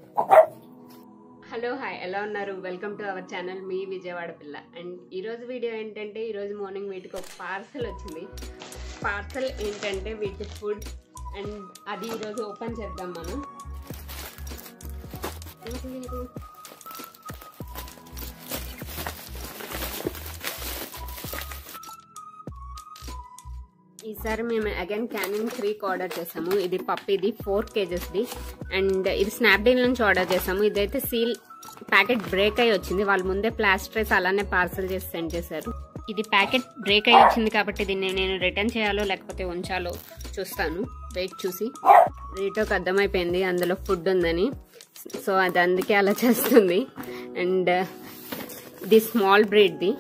hello hi ఎలా ఉన్నారు welcome to our channel మీ విజయవాడ పిల్ల అండ్ ఈరోజు వీడియో ఏంటంటే ఈరోజు మార్నింగ్ వీటికి ఒక పార్సల్ వచ్చింది పార్సల్ ఏంటంటే వీటి ఫుడ్ అండ్ అది ఈరోజు ఓపెన్ చేద్దాం మనం ఈసారి మేము అగైన్ క్యానిన్ త్రీకి ఆర్డర్ చేసాము ఇది పప్పు ఇది ఫోర్ కేజెస్ది అండ్ ఇది స్నాప్డీల్ నుంచి ఆర్డర్ చేసాము ఇదైతే సీల్ ప్యాకెట్ బ్రేక్ అయి వచ్చింది వాళ్ళు ముందే ప్లాస్టర్స్ అలానే పార్సల్ చేసి సెండ్ చేశారు ఇది ప్యాకెట్ బ్రేక్ అయి వచ్చింది కాబట్టి దీన్ని నేను రిటర్న్ చేయాలో లేకపోతే ఉంచాలో చూస్తాను వెయిట్ చూసి రీటోకి అర్థమైపోయింది అందులో ఫుడ్ ఉందని సో అది అందుకే అలా చేస్తుంది అండ్ ఇది స్మాల్ బ్రీడ్ది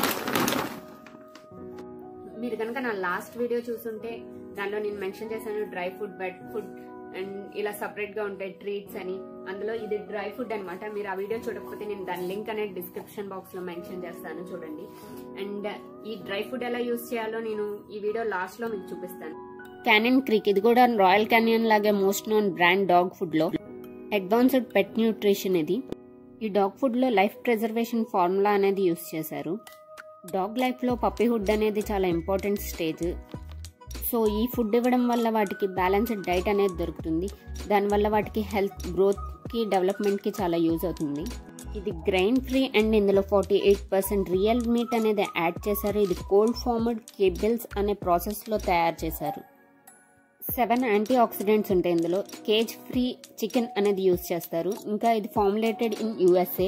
మీరు కనుక నా లాస్ట్ వీడియో చూసుంటే దానిలో నేను మెన్షన్ చేశాను dry food wet food and ఇలా సపరేట్ గా ఉంటాయి ట్రీట్స్ అని అందులో ఇది డ్రై ఫుడ్ అనమాట మీరు ఆ వీడియో చూడకపోతే నేను దాని లింక్ అనేది డిస్క్రిప్షన్ బాక్స్ లో మెన్షన్ చేస్తాను చూడండి అండ్ ఈ డ్రై ఫుడ్ ఎలా యూస్ చేయాలో నేను ఈ వీడియో లాస్ట్ లో మీకు చూపిస్తాను క్యానియన్ క్రీక్ ఇది కూడా రాయల్ క్యానియన్ లాగే most known brand dog food లో అడ్వాన్స్డ్ పెట్ న్యూట్రిషన్ ఇది ఈ డాగ్ ఫుడ్ లో లైఫ్ ప్రిజర్వేషన్ ఫార్ములా అనేది యూస్ చేశారు డాగ్ లైఫ్లో పప్పీహుడ్ అనేది చాలా ఇంపార్టెంట్ స్టేజ్ సో ఈ ఫుడ్ ఇవ్వడం వల్ల వాటికి బ్యాలెన్స్డ్ డైట్ అనేది దొరుకుతుంది దానివల్ల వాటికి హెల్త్ గ్రోత్కి డెవలప్మెంట్కి చాలా యూజ్ అవుతుంది ఇది గ్రైన్ ఫ్రీ అండ్ ఇందులో forty eight percent real meat అనేది యాడ్ చేశారు ఇది కోల్డ్ ఫార్మడ్ కేబుల్స్ అనే ప్రాసెస్లో తయారు చేశారు సెవెన్ యాంటీ ఆక్సిడెంట్స్ ఉంటాయి ఇందులో కేజ్ ఫ్రీ చికెన్ అనేది యూజ్ చేస్తారు ఇంకా ఇది formulated in USA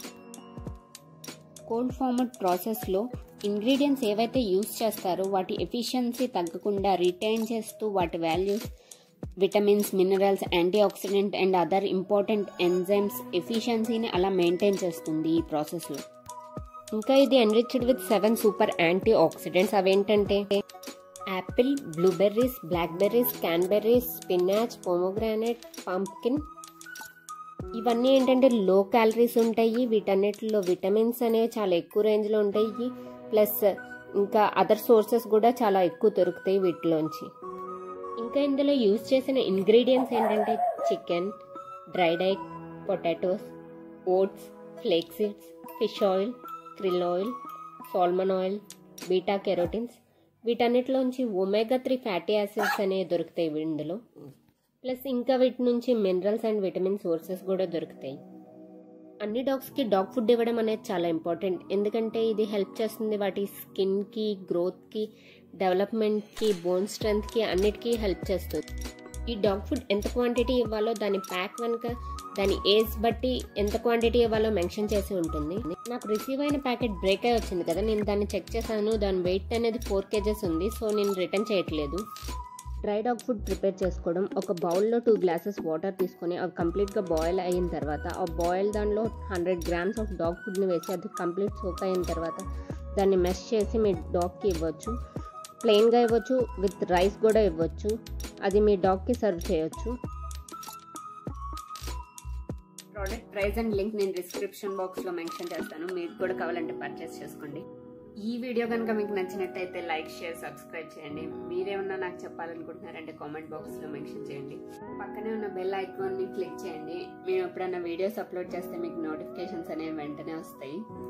cold formed ప్రాసెస్లో ఇంగ్రీడియంట్స్ ఏవైతే యూస్ చేస్తారో వాటి ఎఫిషియన్సీ తగ్గకుండా రిటైన్ చేస్తూ వాటి values vitamins minerals antioxidant and other important enzymes ఎఫిషియన్సీని అలా మెయింటైన్ చేస్తుంది ఈ ప్రాసెస్లో ఇంకా ఇది enriched with seven super antioxidants అవేంటంటే apple blueberries blackberries cranberries spinach pomegranate pumpkin ఇవన్నీ ఏంటంటే లో క్యాలరీస్ ఉంటాయి వీటన్నిటిలో విటమిన్స్ అనేవి చాలా ఎక్కువ రేంజ్లో ఉంటాయి ప్లస్ ఇంకా అదర్ సోర్సెస్ కూడా చాలా ఎక్కువ దొరుకుతాయి వీటిలోంచి ఇంకా ఇందులో యూజ్ చేసిన ఇంగ్రీడియంట్స్ ఏంటంటే chicken dried egg potatoes oats flake seeds fish oil krill oil salmon oil beta carotenes వీటన్నిటిలోంచి ఒమేగా త్రీ ఫ్యాటీ యాసిడ్స్ అనేవి దొరుకుతాయి ఇందులో ప్లస్ ఇంకా వీటి నుంచి మినరల్స్ అండ్ విటమిన్ సోర్సెస్ కూడా దొరుకుతాయి అన్ని డాగ్స్కి డాగ్ ఫుడ్ ఇవ్వడం అనేది చాలా ఇంపార్టెంట్ ఎందుకంటే ఇది హెల్ప్ చేస్తుంది వాటి స్కిన్కి గ్రోత్కి డెవలప్మెంట్కి బోన్ స్ట్రెంగ్త్కి అన్నిటికీ హెల్ప్ చేస్తుంది ఈ డాగ్ ఫుడ్ ఎంత క్వాంటిటీ ఇవ్వాలో దాని ప్యాక్ వెనుక దాని ఏజ్ బట్టి ఎంత క్వాంటిటీ ఇవ్వాలో మెన్షన్ చేసి ఉంటుంది నాకు రిసీవ్ అయిన ప్యాకెట్ బ్రేక్ అయి వచ్చింది కదా నేను దాన్ని చెక్ చేశాను దాని వెయిట్ అనేది ఫోర్ కేజెస్ ఉంది సో నేను రిటర్న్ చేయట్లేదు డ్రై డాగ్ ఫుడ్ ప్రిపేర్ చేసుకోవడం ఒక బౌల్లో టూ గ్లాసెస్ వాటర్ తీసుకొని అవి కంప్లీట్గా బాయిల్ అయిన తర్వాత ఆ బాయిల్ దానిలో హండ్రెడ్ గ్రామ్స్ ఆఫ్ డాగ్ ఫుడ్ని వేసి అది కంప్లీట్ సోక్ అయిన తర్వాత దాన్ని మెష్ చేసి మీ డాగ్కి ఇవ్వచ్చు ప్లెయిన్గా ఇవ్వచ్చు విత్ రైస్ కూడా ఇవ్వచ్చు అది మీ డాగ్కి సర్వ్ చేయొచ్చు ప్రోడక్ట్ ప్రైస్ అండ్ లింక్ నేను డిస్క్రిప్షన్ బాక్స్లో మెన్షన్ చేస్తాను మీకు కూడా కావాలంటే పర్చేస్ చేసుకోండి ఈ వీడియో కనుక మీకు నచ్చినట్టయితే లైక్ షేర్ సబ్స్క్రైబ్ చేయండి మీరేమన్నా నాకు చెప్పాలనుకుంటున్నారంటే కామెంట్ బాక్స్లో మెన్షన్ చేయండి పక్కనే ఉన్న బెల్ ఐకాన్ని క్లిక్ చేయండి మేము ఎప్పుడన్నా వీడియోస్ అప్లోడ్ చేస్తే మీకు నోటిఫికేషన్స్ అనేవి వెంటనే వస్తాయి